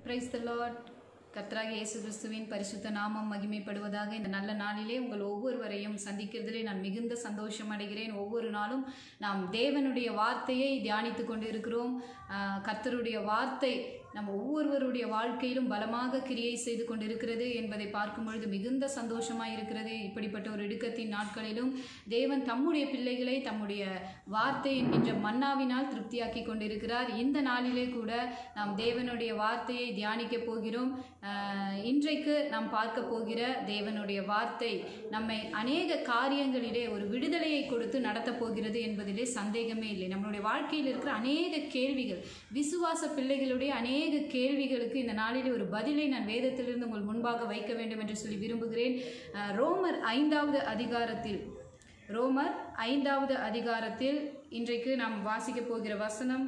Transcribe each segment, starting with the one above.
Praise the Lord கர்த்தராக இயேசு கிறிஸ்துவின் பரிசுத்த நாமம் மகிமைப்படுவதாக இந்த நல்ல நாளிலே உங்கள் ஒவ்வொருவரையும் சந்திக்கிறதிலே நான் மிகுந்த சந்தோஷம் அடைகிறேன் ஒவ்வொரு நாளும் நாம் தேவனுடைய வார்த்தையை தியானித்து கொண்டு இருக்கிறோம் ஆஹ் கர்த்தருடைய வார்த்தை நம்ம ஒவ்வொருவருடைய வாழ்க்கையிலும் பலமாக கிரியை செய்து கொண்டிருக்கிறது என்பதை பார்க்கும் பொழுது மிகுந்த சந்தோஷமாக இருக்கிறது இப்படிப்பட்ட ஒரு இடுக்கத்தின் நாட்களிலும் தேவன் தம்முடைய பிள்ளைகளை தம்முடைய வார்த்தை என்கின்ற மன்னாவினால் திருப்தியாக்கி கொண்டிருக்கிறார் இந்த நாளிலே கூட நாம் தேவனுடைய வார்த்தையை தியானிக்க போகிறோம் ஆஹ் இன்றைக்கு நாம் பார்க்க போகிற தேவனுடைய வார்த்தை நம்மை அநேக காரியங்களிலே ஒரு விடுதலையை கொடுத்து நடத்தப் போகிறது என்பதிலே சந்தேகமே இல்லை நம்மளுடைய வாழ்க்கையில் இருக்கிற அநேக கேள்விகள் விசுவாச பிள்ளைகளுடைய அநேக கேள்விகளுக்கு இந்த நாளிலே ஒரு பதிலை நான் வேதத்திலிருந்து உங்கள் முன்பாக வைக்க வேண்டும் என்று சொல்லி விரும்புகிறேன் ஆஹ் ரோமர் ஐந்தாவது அதிகாரத்தில் ரோமர் ஐந்தாவது அதிகாரத்தில் இன்றைக்கு நாம் வாசிக்க போகிற வசனம்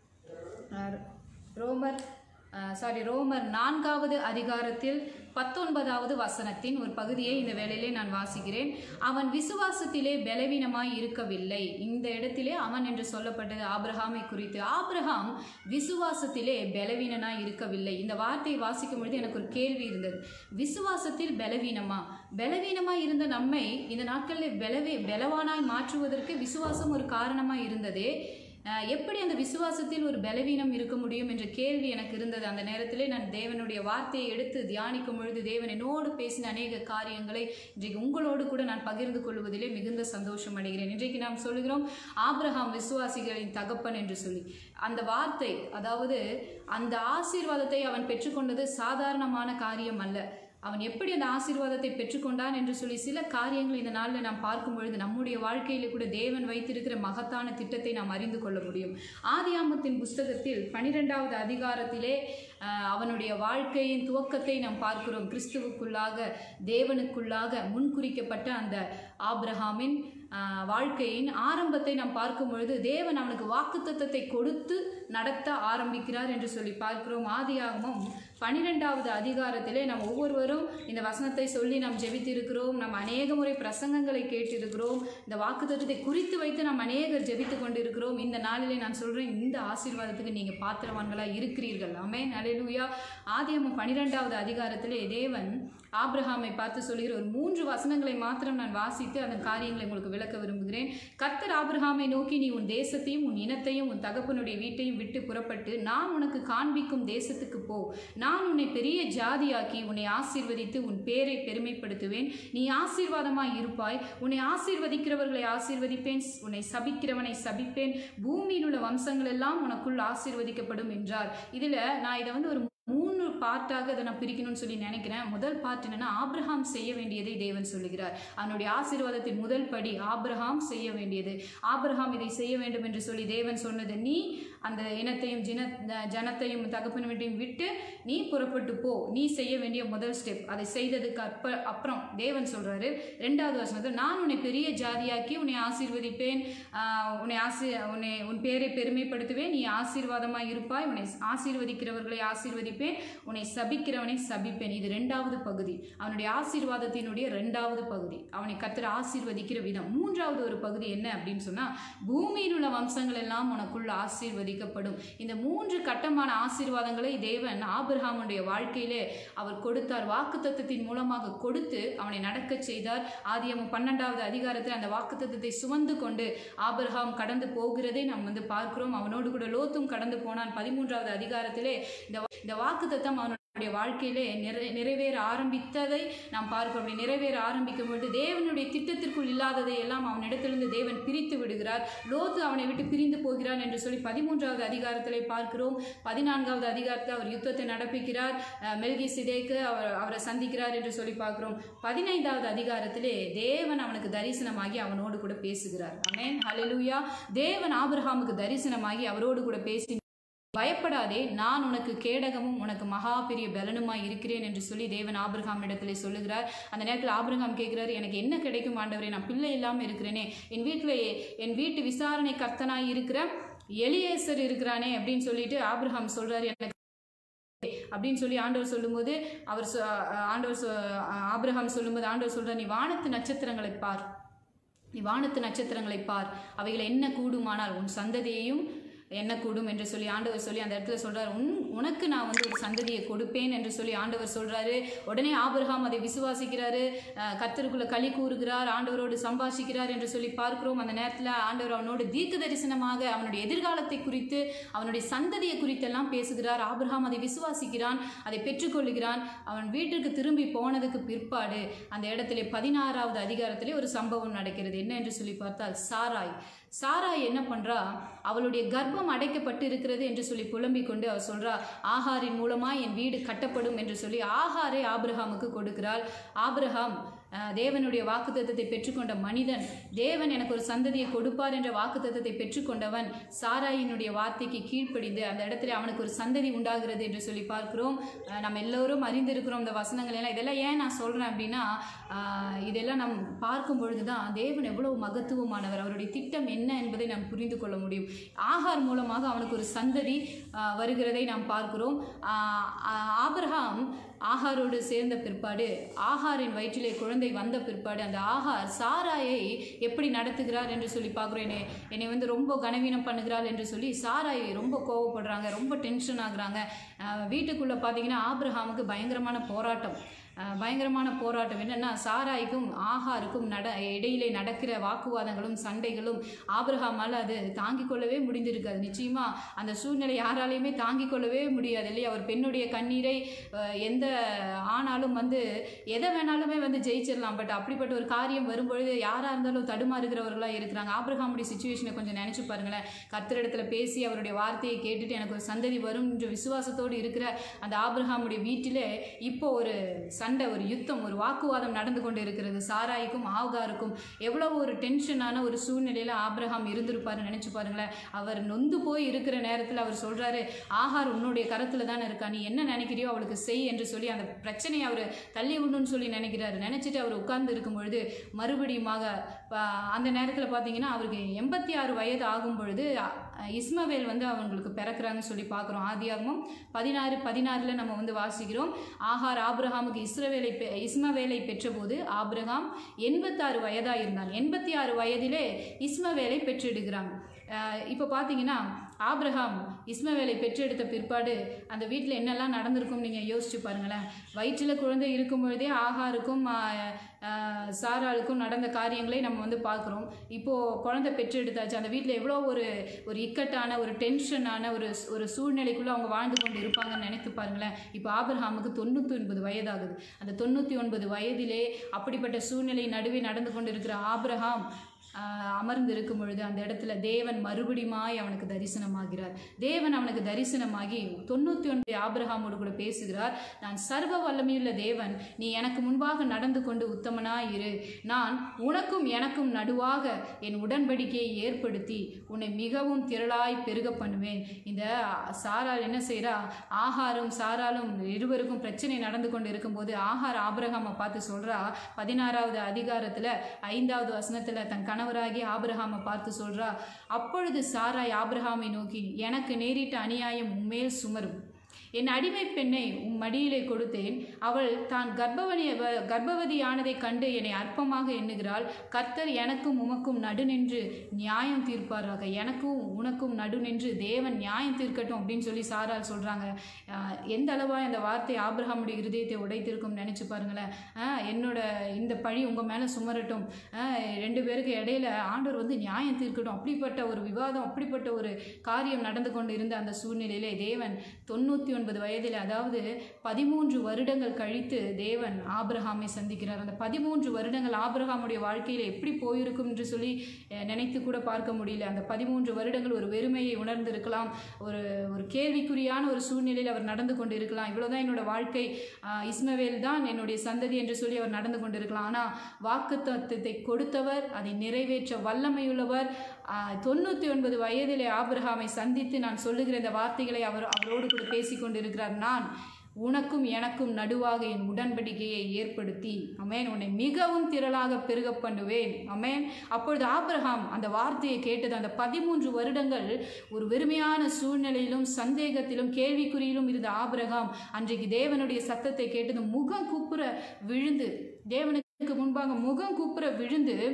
ஆஹ் ரோமர் சாரி ரோமர் நான்காவது அதிகாரத்தில் பத்தொன்பதாவது வசனத்தின் ஒரு பகுதியை இந்த வேளையிலே நான் வாசிக்கிறேன் அவன் விசுவாசத்திலே பலவீனமாய் இருக்கவில்லை இந்த இடத்திலே அவன் என்று சொல்லப்பட்டது ஆபிரகாமை குறித்து ஆபிரகாம் விசுவாசத்திலே பலவீனனாய் இருக்கவில்லை இந்த வார்த்தையை வாசிக்கும் பொழுது எனக்கு ஒரு கேள்வி இருந்தது விசுவாசத்தில் பலவீனமா பலவீனமாய் இருந்த நம்மை இந்த நாட்களில் பலவே பலவானாய் மாற்றுவதற்கு விசுவாசம் ஒரு காரணமாக இருந்ததே அஹ் எப்படி அந்த விசுவாசத்தில் ஒரு பலவீனம் இருக்க முடியும் என்ற கேள்வி எனக்கு இருந்தது அந்த நேரத்திலே நான் தேவனுடைய வார்த்தையை எடுத்து தியானிக்கும் பொழுது தேவன் என்னோடு பேசின அநேக காரியங்களை இன்றைக்கு உங்களோடு கூட நான் பகிர்ந்து கொள்வதிலே மிகுந்த சந்தோஷம் அடைகிறேன் இன்றைக்கு நாம் சொல்கிறோம் ஆபிரகாம் விசுவாசிகளின் தகப்பன் என்று சொல்லி அந்த வார்த்தை அதாவது அந்த ஆசீர்வாதத்தை அவன் பெற்றுக்கொண்டது சாதாரணமான காரியம் அல்ல அவன் எப்படி அந்த ஆசீர்வாதத்தை பெற்றுக்கொண்டான் என்று சொல்லி சில காரியங்கள் இந்த நாளில் நாம் பார்க்கும் பொழுது நம்முடைய வாழ்க்கையில கூட தேவன் வைத்திருக்கிற மகத்தான திட்டத்தை நாம் அறிந்து கொள்ள முடியும் ஆதியாமத்தின் புஸ்தகத்தில் பனிரெண்டாவது அதிகாரத்திலே ஆஹ், அவனுடைய வாழ்க்கையின் துவக்கத்தை நாம் பார்க்கிறோம் கிறிஸ்துவுக்குள்ளாக தேவனுக்குள்ளாக முன்குறிக்கப்பட்ட அந்த ஆபிரகாமின் ஆஹ், வாழ்க்கையின் ஆரம்பத்தை நாம் பார்க்கும் பொழுது தேவன் அவனுக்கு வாக்குத்தத்தத்தை கொடுத்து நடத்த ஆரம்பிக்கிறார் என்று சொல்லி பார்க்கிறோம் ஆதியாகமும் பனிரெண்டாவது அதிகாரத்திலே நாம் ஒவ்வொருவரும் இந்த வசனத்தை சொல்லி நாம் ஜெபித்திருக்கிறோம் நாம் அநேக முறை பிரசங்கங்களை கேட்டிருக்கிறோம் இந்த வாக்குத்தத்தத்தை குறித்து வைத்து நாம் அநேகர் ஜெபித்து கொண்டிருக்கிறோம் இந்த நாளிலே நான் சொல்கிறேன் இந்த ஆசீர்வாதத்துக்கு நீங்கள் பாத்திரவான்களாக இருக்கிறீர்கள் ஆமென் அல்லேலூயா ஆதியாகமம் பனிரெண்டாவது அதிகாரத்திலே தேவன் ஆபிரகாமை பார்த்து சொல்லுகிற ஒரு மூன்று வசனங்களை மாத்திரம் நான் வாசித்து அந்த காரியங்களை உங்களுக்கு விளக்க விரும்புகிறேன் கர்த்தர் ஆபிரகாமை நோக்கி நீ உன் தேசத்தையும் உன் இனத்தையும் உன் தகப்பனுடைய வீட்டையும் விட்டு புறப்பட்டு நான் உனக்கு காண்பிக்கும் தேசத்துக்கு போ நான் உன்னை பெரிய ஜாதியாக்கி உன்னை ஆசீர்வதித்து உன் பேரை பெருமைப்படுத்துவேன் நீ ஆசீர்வாதமாய் இருப்பாய் உன்னை ஆசீர்வதிக்கிறவர்களை ஆசீர்வதிப்பேன் உன்னை சபிக்கிறவனை சபிப்பேன் பூமியில் உள்ள வம்சங்கள் எல்லாம் உனக்குள் ஆசீர்வதிக்கப்படும் என்றார் இதில் நான் இதை வந்து ஒரு மூணு பார்ட்டாக அதை நான் பிரிக்கணும்னு சொல்லி நினைக்கிறேன் முதல் பார்ட் என்னன்னா ஆபிரகாம் செய்ய வேண்டியதை தேவன் சொல்லுகிறார் அவனுடைய ஆசீர்வாதத்தின் முதல் படி ஆபிரகாம் செய்ய வேண்டியது ஆபிரகாம் இதை செய்ய வேண்டும் என்று சொல்லி தேவன் சொன்னது நீ அந்த இனத்தையும் ஜின ஜனத்தையும் தகப்பன் வீட்டையும் விட்டு நீ புறப்பட்டு போ நீ செய்ய வேண்டிய முதல் ஸ்டெப் அதை செய்ததுக்கு அப்ப அப்புறம் தேவன் சொல்றாரு ரெண்டாவது வசனத்தில் நான் உன்னை பெரிய ஜாதியாக்கி உன்னை ஆசீர்வதிப்பேன் ஆஹ் உன்னை ஆசி உன்னை உன் பேரை பெருமைப்படுத்துவேன் நீ ஆசீர்வாதமாய் இருப்பாய் உன்னை ஆசீர்வதிக்கிறவர்களை ஆசீர்வதிப்பேன் உன்னை சபிக்கிறவனை சபிப்பேன் இது ரெண்டாவது பகுதி அவனுடைய ஆசீர்வாதத்தினுடைய ரெண்டாவது பகுதி அவனை கர்த்தர் ஆசீர்வதிக்கிற விதம் மூன்றாவது ஒரு பகுதி என்ன அப்படின்னு சொன்னா பூமியில் உள்ள வம்சங்கள் எல்லாம் உனக்குள் ஆசீர்வதிக்கப்படும் இந்த மூன்று கட்டமான ஆசீர்வாதங்களை தேவன் ஆபிரகாமுடைய வாழ்க்கையிலே அவர் கொடுத்தார் வாக்குத்தத்தத்தின் மூலமாக கொடுத்து அவனை நடக்கச் செய்தார் ஆதியாகமம் பன்னெண்டாவது அதிகாரத்தில் அந்த வாக்குத்தத்தத்தை சுமந்து கொண்டு ஆபிரகாம் கடந்து போகிறதை நாம் வந்து பார்க்கிறோம் அவனோடு கூட லோத்தும் கடந்து போனான் பதிமூன்றாவது அதிகாரத்திலே இந்த இந்த வாக்குத்தத்தம் அவனுடைய வாழ்க்கையிலே நிறை நிறைவேற ஆரம்பித்ததை நாம் பார்க்கிறோம் அப்படி நிறைவேற ஆரம்பிக்கும் பொழுது தேவனுடைய திட்டத்திற்குள் இல்லாததை எல்லாம் அவனிடத்திலிருந்து தேவன் பிரித்து விடுகிறார் லோத்து அவனை விட்டு பிரிந்து போகிறான் என்று சொல்லி பதிமூன்றாவது அதிகாரத்திலே பார்க்கிறோம் பதினான்காவது அதிகாரத்தில் அவர் யுத்தத்தை நடப்பிக்கிறார் அஹ், மெல்கி சிதேக்கு அவர் அவரை சந்திக்கிறார் என்று சொல்லி பார்க்கிறோம் பதினைந்தாவது அதிகாரத்திலே தேவன் அவனுக்கு தரிசனமாகி அவனோடு கூட பேசுகிறார் ஆமென் ஹalleluya தேவன் ஆபிரகாமுக்கு தரிசனமாகி அவரோடு கூட பேசி பயப்படாதே நான் உனக்கு கேடகமும் உனக்கு மகா பெரிய பலனுமாய் இருக்கிறேன் என்று சொல்லி தேவன் ஆபிரகாம் இடத்துல சொல்லுகிறார் அந்த நேரத்தில் ஆபிரகாம் கேட்கிறாரு எனக்கு என்ன கிடைக்கும் ஆண்டவரே நான் பிள்ளை இல்லாமல் இருக்கிறேனே என் வீட்டில் என் வீட்டு விசாரணை கர்த்தனாய் இருக்கிற எலியேசர் இருக்கிறானே அப்படின்னு சொல்லிட்டு ஆபிரகாம் சொல்றாரு எனக்கு அப்படின்னு சொல்லி ஆண்டவர் சொல்லும்போது அவர் சொ- ஆண்டவர் சொ- ஆபிரகாம் சொல்லும்போது ஆண்டவர் சொல்றார் நீ வானத்து நட்சத்திரங்களை பார் நீ வானத்து நட்சத்திரங்களை பார் அவைகளை என்ன கூடுமானால் உன் சந்ததியையும் எண்ணக்கூடும் என்று சொல்லி ஆண்டவர் சொல்லி அந்த இடத்துல சொல்றாரு உன் உனக்கு நான் வந்து ஒரு சந்ததியை கொடுப்பேன் என்று சொல்லி ஆண்டவர் சொல்றாரு உடனே ஆபிரகாம் அதை விசுவாசிக்கிறாரு அஹ், கர்த்தருக்குள்ள களி கூறுகிறார் ஆண்டவரோடு சம்பாஷிக்கிறார் என்று சொல்லி பார்க்கிறோம் அந்த நேரத்தில் ஆண்டவர் அவனோடு தீர்க்க தரிசனமாக அவனுடைய எதிர்காலத்தை குறித்து அவனுடைய சந்ததியை குறித்தெல்லாம் பேசுகிறார் ஆபிரகாம் அதை விசுவாசிக்கிறான் அதை பெற்றுக்கொள்கிறான் அவன் வீட்டிற்கு திரும்பி போனதுக்கு பிற்பாடு அந்த இடத்திலே பதினாறாவது அதிகாரத்திலே ஒரு சம்பவம் நடக்கிறது என்ன என்று சொல்லி பார்த்தால் சாராய் சாராய் என்ன பண்றா அவளுடைய கர்ப்பம் அடைக்கப்பட்டு இருக்கிறது என்று சொல்லி புலம்பிக் கொண்டு அவள் சொல்றா ஆகாரின் மூலமா என் வீடு கட்டப்படும் என்று சொல்லி ஆகாரை ஆபிரகாமுக்கு கொடுக்கிறாள் ஆபிரகாம் அஹ், தேவனுடைய வாக்குத்தத்தத்தை பெற்றுக்கொண்ட மனிதன் தேவன் எனக்கு ஒரு சந்ததியை கொடுப்பார் என்ற வாக்குத்தத்தத்தை பெற்றுக்கொண்டவன் சாராயினுடைய வார்த்தைக்கு கீழ்ப்படிந்து அந்த இடத்துல அவனுக்கு ஒரு சந்ததி உண்டாகிறது என்று சொல்லி பார்க்கிறோம் அஹ், நம்ம எல்லோரும் அறிந்திருக்கிறோம் இந்த வசனங்கள் எல்லாம் இதெல்லாம் ஏன் நான் சொல்றேன் அப்படின்னா ஆஹ், இதெல்லாம் நாம் பார்க்கும் பொழுது தான் தேவன் எவ்வளவு மகத்துவமானவர் அவருடைய திட்டம் என்ன என்பதை நாம் புரிந்து கொள்ள முடியும் ஆகார் மூலமாக அவனுக்கு ஒரு சந்ததி ஆஹ், வருகிறதை நாம் பார்க்கிறோம் ஆஹ், ஆஹ், ஆபிரகாம் ஆகாரோடு சேர்ந்த பிற்பாடு ஆகாரின் வயிற்றிலே குழந்தை வந்த பிற்பாடு அந்த ஆகார் சாராயை எப்படி நடத்துகிறார் என்று சொல்லி பார்க்குறோம் என்னை என்னை வந்து ரொம்ப கனவீனம் பண்ணுகிறாள் என்று சொல்லி சாராய் ரொம்ப கோவப்படுறாங்க ரொம்ப டென்ஷன் ஆகுறாங்க ஆஹ் வீட்டுக்குள்ளே பார்த்தீங்கன்னா ஆபிரகாமுக்கு பயங்கரமான போராட்டம் ஆஹ் பயங்கரமான போராட்டம் என்னன்னா சாராய்க்கும் ஆகாருக்கும் நட இடையிலே நடக்கிற வாக்குவாதங்களும் சண்டைகளும் ஆபிரகாமால் அது தாங்கிக் கொள்ளவே முடிந்திருக்காது நிச்சயமா அந்த சூழ்நிலை யாராலையுமே தாங்கிக் கொள்ளவே முடியாது இல்லையா ஒரு பெண்ணுடைய கண்ணீரை ஆஹ் எந்த ஆணாலும் வந்து எதை வேணாலுமே வந்து ஜெயிச்சிடலாம் பட் அப்படிப்பட்ட ஒரு காரியம் வரும்பொழுது யாராக இருந்தாலும் தடுமாறுகிறவர்களாக இருக்கிறாங்க ஆபிரகாமுடைய சுச்சுவேஷனை கொஞ்சம் நினச்சி பாருங்களேன் கர்த்தரிடத்துல பேசி அவருடைய வார்த்தையை கேட்டுட்டு எனக்கு ஒரு சந்ததி வரும் என்ற விசுவாசத்தோடு இருக்கிற அந்த ஆபிரகாமுடைய வீட்டிலே இப்போ ஒரு சண்டை ஒரு யுத்தம் ஒரு வாக்குவாதம் நடந்து கொண்டு இருக்கிறது சாராய்க்கும் ஆகாருக்கும் எவ்வளவு ஒரு டென்ஷனான ஒரு சூழ்நிலையில ஆபிரகாம் இருந்திருப்பாரு நினைச்சு பாருங்களேன் அவர் நொந்து போய் இருக்கிற நேரத்தில் அவர் சொல்றாரு ஆகார் உன்னுடைய கரத்துல தானே இருக்கா நீ என்ன நினைக்கிறியோ அவளுக்கு செய் என்று சொல்லி அந்த பிரச்சனையை அவர் தள்ளி விடணும்னு சொல்லி நினைக்கிறாரு நினைச்சிட்டு அவர் உட்கார்ந்து இருக்கும் பொழுது மறுபடியுமாக ப- அந்த நேரத்தில் பார்த்தீங்கன்னா அவருக்கு எண்பத்தி ஆறு வயது ஆகும் பொழுது அ- இஸ்மவேல் வந்து அவங்களுக்கு பிறக்கிறாங்கன்னு சொல்லி பார்க்குறோம் ஆதியாகமும் பதினாறு பதினாறில் நம்ம வந்து வாசிக்கிறோம் ஆகார் ஆபிரகாமுக்கு இஸ்ரவேலை பெ- இஸ்மவேலை பெற்றபோது ஆபிரகாம் எண்பத்தாறு வயதாக இருந்தான் எண்பத்தி ஆறு வயதிலே இஸ்மவேலை பெற்றெடுக்கிறாங்க அஹ் இப்போ பார்த்தீங்கன்னா ஆபிரகாம் இஸ்மவேலை பெற்றெடுத்த பிற்பாடு அந்த வீட்டில் என்னெல்லாம் நடந்திருக்கும் நீங்கள் யோசிச்சு பாருங்களேன் வயிற்றில் குழந்தை இருக்கும் பொழுதே ஆகாருக்கும் ஆஹ், ஆஹ், சாராளுக்கும் நடந்த காரியங்களை நம்ம வந்து பார்க்குறோம் இப்போது குழந்தை பெற்றெடுத்தாச்சு அந்த வீட்டில் எவ்வளோ ஒரு ஒரு இக்கட்டான ஒரு டென்ஷனான ஒரு ஒரு சூழ்நிலைக்குள்ளே அவங்க வாழ்ந்து கொண்டு இருப்பாங்கன்னு நினைத்து பாருங்களேன் இப்போ ஆபிரகாமுக்கு தொண்ணூற்றி ஒன்பது வயதாகுது அந்த தொண்ணூற்றி ஒன்பது வயதிலே அப்படிப்பட்ட சூழ்நிலை நடுவே நடந்து கொண்டு இருக்கிற ஆபிரகாம் ஆஹ், அமர்ந்து இருக்கும் பொழுது அந்த இடத்துல தேவன் மறுபடியுமாய் அவனுக்கு தரிசனமாகிறார் தேவன் அவனுக்கு தரிசனமாகி தொண்ணூற்றி ஒன்பது ஆபிரகாமோடு கூட பேசுகிறார் நான் சர்வ வல்லமையுள்ள தேவன் நீ எனக்கு முன்பாக நடந்து கொண்டு உத்தமனாய் இரு நான் உனக்கும் எனக்கும் நடுவாக என் உடன்படிக்கையை ஏற்படுத்தி உன்னை மிகவும் திரளாய் பெருக பண்ணுவேன் இந்த சாரால் என்ன செய்றா ஆகாரும் சாராலும் இருவருக்கும் பிரச்சனை நடந்து கொண்டு இருக்கும்போது ஆகார் ஆபிரகாமை பார்த்து சொல்றா பதினாறாவது அதிகாரத்துல ஐந்தாவது வசனத்துல தன் கணவராகி ஆபிரகாமை பார்த்து சொல்றா அப்பொழுது சாராய் ஆபிரகாமை நோக்கி எனக்கு நேரிட்ட அநியாயம் உம்மேல் சுமரும் என் அடிமை பெண்ணை உம் மடியிலே கொடுத்தேன் அவள் தான் கர்ப்பவதி கர்ப்பவதியானதைக் கண்டு என்னை அற்பமாக எண்ணுகிறாள் கர்த்தர் எனக்கும் உமக்கும் நடுநின்று நியாயம் தீர்ப்பாராக எனக்கும் உனக்கும் நடுநின்று தேவன் நியாயம் தீர்க்கட்டும் அப்படின்னு சொல்லி சாரால் சொல்றாங்க ஆஹ் எந்த அளவா இந்த வார்த்தை ஆபிரகாமுடைய இருதயத்தை உடைத்திருக்கும் நினைச்சு பாருங்களேன் ஆஹ் என்னோட இந்த பழி உங்க மேல சுமரட்டும் ஆஹ் ரெண்டு பேருக்கு இடையில ஆண்டவர் வந்து நியாயம் தீர்க்கட்டும் அப்படிப்பட்ட ஒரு விவாதம் அப்படிப்பட்ட ஒரு காரியம் நடந்து கொண்டு இருந்த அந்த சூழ்நிலையிலே தேவன் தொண்ணூற்றி ஒன்பது வயதில் அதாவது பதிமூன்று வருடங்கள் கழித்து தேவன் ஆபிரகாமை சந்திக்கிறார் அந்த பதிமூன்று வருடங்கள் ஆபிரகாமுடைய வாழ்க்கையில் எப்படி போயிருக்கும் என்று சொல்லி அஹ், நினைத்து கூட பார்க்க முடியல அந்த பதிமூன்று வருடங்கள் ஒரு வெறுமையை உணர்ந்திருக்கலாம் ஒரு ஒரு கேள்விக்குறியான ஒரு சூழ்நிலையில் அவர் நடந்து கொண்டு இருக்கலாம் இவ்வளோதான் என்னோட வாழ்க்கை ஆஹ், இஸ்மவேல் தான் என்னுடைய சந்ததி என்று சொல்லி அவர் நடந்து கொண்டிருக்கலாம் ஆனால் வாக்குத்தத்தத்தை கொடுத்தவர் அதை நிறைவேற்ற வல்லமையுள்ளவர் தொண்ணூற்றி ஒன்பது வயதிலே ஆபிரகாமை சந்தித்து நான் சொல்லுகிற இந்த வார்த்தைகளை அவர் அவரோடு கூட பேசிக் கொண்டிருக்கிறார் நான் உனக்கும் எனக்கும் நடுவாக என் உடன்படிக்கையை ஏற்படுத்தி அமேன் உன்னை மிகவும் திரளாக பெருக பண்ணுவேன் அமேன் அப்பொழுது ஆபிரகாம் அந்த வார்த்தையை கேட்டது அந்த பதிமூன்று வருடங்கள் ஒரு வெறுமையான சூழ்நிலையிலும் சந்தேகத்திலும் கேள்விக்குறியிலும் இருந்த ஆபிரகாம் அன்றைக்கு தேவனுடைய சத்தத்தை கேட்டது முகம் குப்புற விழுந்து தேவனுக்கு முன்பாக முகம் குப்புற விழுந்து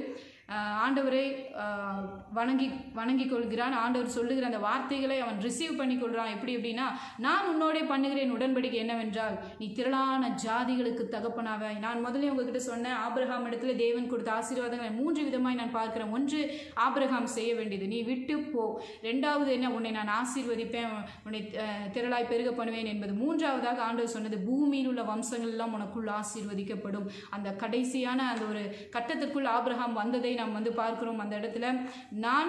ஆஹ் ஆண்டவரை ஆஹ் வணங்கி வணங்கி கொள்கிறான் ஆண்டவர் சொல்லுகிற அந்த வார்த்தைகளை அவன் ரிசீவ் பண்ணி கொள்கிறான் எப்படி எப்படின்னா நான் உன்னோடே பண்ணுகிறேன் உடன்படிக்கை என்னவென்றால் நீ திரளான ஜாதிகளுக்கு தகப்பனாக நான் முதல்ல உங்ககிட்ட சொன்னேன் ஆபிரகாம் இடத்துல தேவன் கொடுத்த ஆசீர்வாதங்களை மூன்று விதமாய் நான் பார்க்கிறேன் ஒன்று ஆபிரகாம் செய்ய வேண்டியது நீ விட்டு போ ரெண்டாவது என்ன உன்னை நான் ஆசீர்வதிப்பேன் உன்னை அஹ், திரளாய் பெருக பண்ணுவேன் என்பது மூன்றாவதாக ஆண்டவர் சொன்னது பூமியில் உள்ள வம்சங்கள் எல்லாம் உனக்குள் ஆசீர்வதிக்கப்படும் அந்த கடைசியான அந்த ஒரு கட்டத்திற்குள் ஆபிரகாம் வந்ததை நாம் வந்து பார்க்கிறோம் அந்த இடத்துல நான்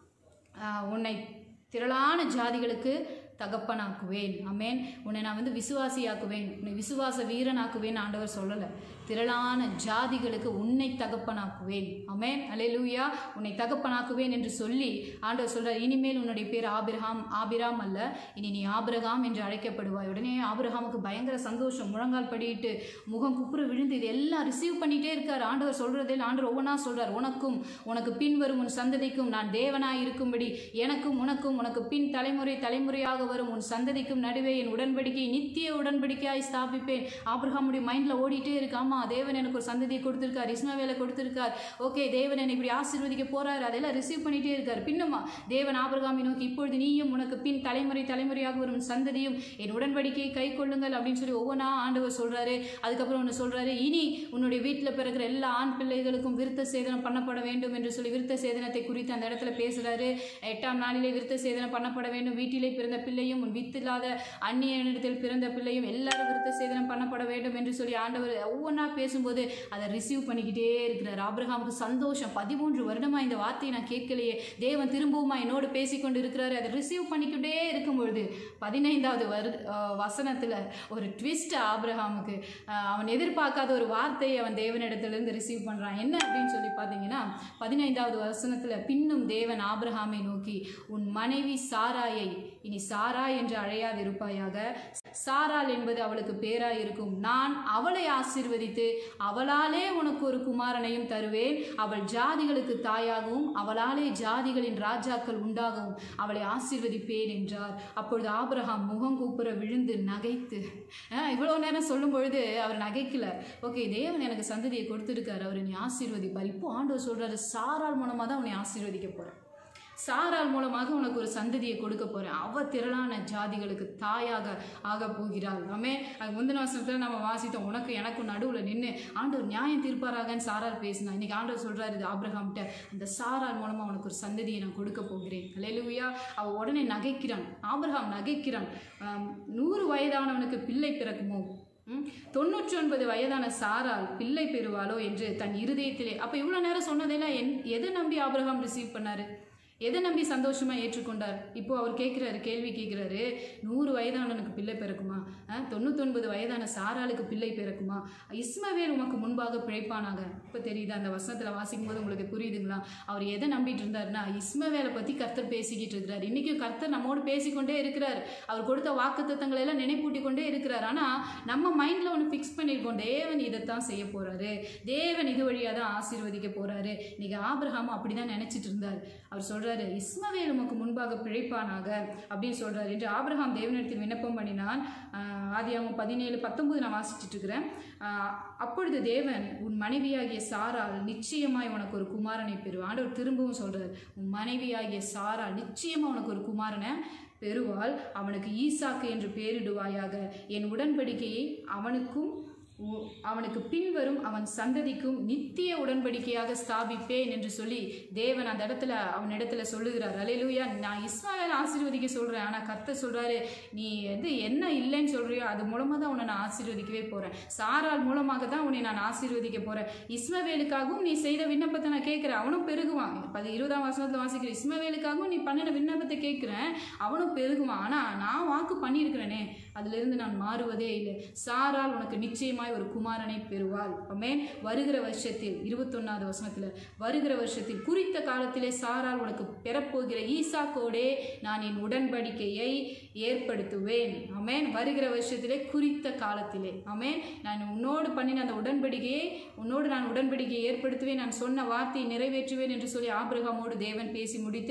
ஆஹ், உன்னை திரளான ஜாதிகளுக்கு தகப்பனாக்குவேன் அமேன் உன்னை நான் வந்து விசுவாசியாக்குவேன் உன்னை விசுவாச வீரனாக்குவேன் ஆண்டவர் சொல்லலை திரளான ஜாதிகளுக்கு உன்னை தகப்பனாக்குவேன் அமேன் அலையலூயா உன்னை தகப்பனாக்குவேன் என்று சொல்லி ஆண்டவர் சொல்றார் இனிமேல் உன்னுடைய பேர் ஆபிரகாம் ஆபிராம் அல்ல இனி நீ ஆபிரகாம் என்று அழைக்கப்படுவாய் உடனே ஆபிரகாமுக்கு பயங்கர சந்தோஷம் முழங்கால் படியிட்டு முகம் குப்புற விழுந்து இது எல்லாம் ரிசீவ் பண்ணிட்டே இருக்கார் ஆண்டவர் சொல்றதே ஆண்டவர் ஒவ்வொன்றா சொல்றார் உனக்கும் உனக்கு பின் வரும் உன் சந்ததிக்கும் நான் தேவனாய் இருக்கும்படி எனக்கும் உனக்கும் உனக்கு பின் தலைமுறை தலைமுறையாக வரும் உன் சந்ததிக்கும் நடுவே என் உடன்படிக்கை நித்திய உடன்படிக்கையாய் ஸ்தாபிப்பேன் ஆபிரகாமுடைய மைண்ட்ல ஓடிட்டே இருக்கு ஆமா தேவன் எனக்கு ஒரு சந்ததியை கொடுத்திருக்கார் இஸ்மாவேலை கொடுத்திருக்கார் ஓகே தேவன் என்னை இப்படி ஆசீர்வதிக்க போறாரு அதெல்லாம் ரிசீவ் பண்ணிட்டே இருக்கார் பின்னமா தேவன் ஆபிரகாமை நோக்கி இப்பொழுது நீயும் உனக்கு பின் தலைமுறை தலைமுறையாக வரும் சந்ததியும் என் உடன்படிக்கையை கை கொள்ளுங்கள் அப்படின்னு சொல்லி ஒவ்வொன்றா ஆண்டவர் சொல்றாரு அதுக்கப்புறம் ஒன்று சொல்றாரு இனி உன்னுடைய வீட்டில் பிறகுற எல்லா ஆண் பிள்ளைகளுக்கும் விருத்த சேதனம் பண்ணப்பட வேண்டும் என்று சொல்லி விருத்த சேதனத்தை குறித்து அந்த இடத்துல பேசுறாரு எட்டாம் நாளிலே விருத்த சேதனம் பண்ணப்பட வேண்டும் வீட்டிலே பிறந்த பிள்ளையும் உன் வித்தில்லாத அந்நியனிடத்தில் பிறந்த பிள்ளையும் எல்லாரும் விருத்த சேதனம் பண்ணப்பட வேண்டும் என்று சொல்லி ஆண்டவர் ஒவ்வொன்றா பேசும்போது அதை ரிசீவ் பண்ணிக்கிட்டே இருக்கிறார் ஆபிரகாமுக்கு சந்தோஷம் பதிமூன்று வருடமா இந்த வார்த்தையை நான் கேட்கலையே தேவன் திரும்பவுமா என்னோடு பேசிக்கொண்டு இருக்கிறாரு அதை ரிசீவ் பண்ணிக்கிட்டே இருக்கும் பொழுது பதினைந்தாவது வரு அஹ் வசனத்துல ஒரு ட்விஸ்ட் ஆபிரகாமுக்கு அஹ் அவன் எதிர்பார்க்காத ஒரு வார்த்தையை அவன் தேவனிடத்திலிருந்து ரிசீவ் பண்றான் என்ன அப்படின்னு சொல்லி பார்த்தீங்கன்னா பதினைந்தாவது வசனத்துல பின்னும் தேவன் ஆபிரகாமை நோக்கி உன் மனைவி சாராயை இனி சாரா என்று அழையாதிருப்பாயாக சாராள் என்பது அவளுக்கு பேராய் இருக்கும் நான் அவளை ஆசீர்வதித்து அவளாலே உனக்கு ஒரு குமாரனையும் தருவேன் அவள் ஜாதிகளுக்கு தாயாகவும் அவளாலே ஜாதிகளின் ராஜாக்கள் உண்டாகவும் அவளை ஆசீர்வதிப்பேன் என்றார் அப்பொழுது ஆபிரகாம் முகம் கூப்புற விழுந்து நகைத்து அஹ், இவ்வளவு நேரம் சொல்லும் பொழுது அவர் நகைக்கல ஓகே தேவன் எனக்கு சந்ததியை கொடுத்துருக்காரு அவர் என்னை ஆசீர்வதிப்பார் இப்போ ஆண்டவர் சொல்றாரு சாராள் மூலமா தான் உன்னை ஆசீர்வதிக்க போறேன் சாராள் மூலமாக உனக்கு ஒரு சந்ததியை கொடுக்க போறேன் அவ திரளான ஜாதிகளுக்கு தாயாக ஆக போகிறாள் ஆமே அது முந்தின வருஷத்துல நம்ம வாசித்தோம் உனக்கு எனக்கும் நடுவில் நின்று ஆண்டவர் நியாயம் தீர்ப்பாராகன்னு சாரால் பேசினா இன்னைக்கு ஆண்டவர் சொல்றாரு இது ஆபிரகாம்கிட்ட அந்த சாரால் மூலமா உனக்கு ஒரு சந்ததியை நான் கொடுக்க போகிறேன் அல்லேலூயா அவ உடனே நகைக்கிறான் ஆபிரகாம் நகைக்கிறான் ஆம், நூறு வயதானவனுக்கு பிள்ளை பிறக்குமோ ம், தொண்ணூற்றி ஒன்பது வயதான சாரால் பிள்ளை பெறுவாளோ என்று தன் இருதயத்திலே அப்ப இவ்வளவு நேரம் சொன்னதெல்லாம் என் எதை நம்பி ஆபிரகாம் ரிசீவ் பண்ணாரு எதை நம்பி சந்தோஷமா ஏற்றுக்கொண்டார் இப்போ அவர் கேட்குறாரு கேள்வி கேட்குறாரு நூறு வயதானவனுக்கு பிள்ளை பிறக்குமா அஹ், தொண்ணூத்தொன்பது வயதான சாராளுக்கு பிள்ளை பிறக்குமா இஸ்மவேல் உமக்கு முன்பாக பிழைப்பானாக இப்போ தெரியுது அந்த வசனத்தில் வாசிக்கும் போது உங்களுக்கு புரியுதுங்களா அவர் எதை நம்பிட்டு இருந்தாருன்னா இஸ்மவேலை பற்றி கர்த்தர் பேசிக்கிட்டு இருக்கிறார் இன்றைக்கும் கர்த்தர் நம்மோடு பேசிக்கொண்டே இருக்கிறார் அவர் கொடுத்த வாக்குத்தத்தங்களை எல்லாம் நினைப்பூட்டி கொண்டே இருக்கிறார் ஆனால் நம்ம மைண்டில் ஒன்று ஃபிக்ஸ் பண்ணியிருக்கோம் தேவன் இதைத்தான் செய்ய போகிறாரு தேவன் இது வழியாக தான் ஆசீர்வதிக்க போகிறாரு இன்னைக்கு ஆபிரகாம் அப்படி தான் நினச்சிட்டு இருந்தார் அவர் சொல்கிறாரு இஸ்மவேல் உமக்கு முன்பாக பிழைப்பானாக அப்படின்னு சொல்கிறார் என்று ஆபிரகாம் தேவனிடத்தில் விண்ணப்பம் பண்ணினான் ஆஹ் ஆதியாகமம் பதினேழு பத்தொன்பது நான் வாசிச்சுட்டு இருக்கிறேன் ஆஹ் அப்பொழுது தேவன் உன் மனைவியாகிய சாரால் நிச்சயமாய் உனக்கு ஒரு குமாரனை பெறுவான் ஆண்டவர் திரும்பவும் சொல்றார் உன் மனைவியாகிய சாரால் நிச்சயமா உனக்கு ஒரு குமாரனை பெறுவாள் அவனுக்கு ஈசாக்கு என்று பெயரிடுவாயாக என் உடன்படிக்கையை அவனுக்கும் உ- அவனுக்கு பின்வரும் அவன் சந்ததிக்கும் நித்திய உடன்படிக்கையாக ஸ்தாபிப்பேன் என்று சொல்லி தேவன் அந்த இடத்துல அவன் இடத்துல சொல்லுகிறார் அலையிலூயா நான் இஸ்மாவேல் ஆசீர்வதிக்க சொல்றேன் ஆனா கர்த்தர் சொல்றாரு நீ எது என்ன இல்லைன்னு சொல்றியோ அது மூலமா தான் உன்னை நான் ஆசீர்வதிக்கவே போறேன் சாரால் மூலமாக தான் உன்னை நான் ஆசீர்வதிக்க போறேன் இஸ்மவேலுக்காகவும் நீ செய்த விண்ணப்பத்தை நான் கேட்கிறேன் அவனும் பெருகுவான் பதி இருபதாம் வசனத்துல வாசிக்கிற இஸ்மவேலுக்காகவும் நீ பண்ணின விண்ணப்பத்தை கேட்கிறேன் அவனும் பெருகுவான் ஆனா நான் வாக்கு பண்ணியிருக்கிறேனே அதிலிருந்து நான் மாறுவதே இல்லை சாரால் உனக்கு நிச்சயமாய் ஒரு குமாரனை பெறுவாள் ஆமென் வருகிற வருஷத்தில் இருபத்தொன்னாவது வசனத்தில் வருகிற வருஷத்தில் குறித்த காலத்திலே சாரால் உனக்கு பெறப்போகிற ஈசாக்கோடே நான் என் உடன்படிக்கையை ஏற்படுத்துவேன் ஆமென் வருகிற வருஷத்திலே குறித்த காலத்திலே ஆமென் நான் உன்னோடு பண்ணின அந்த உடன்படிக்கையை உன்னோடு நான் உடன்படிக்கையை ஏற்படுத்துவேன் நான் சொன்ன வார்த்தையை நிறைவேற்றுவேன் என்று சொல்லி ஆபிரகாமோடு தேவன் பேசி முடித்து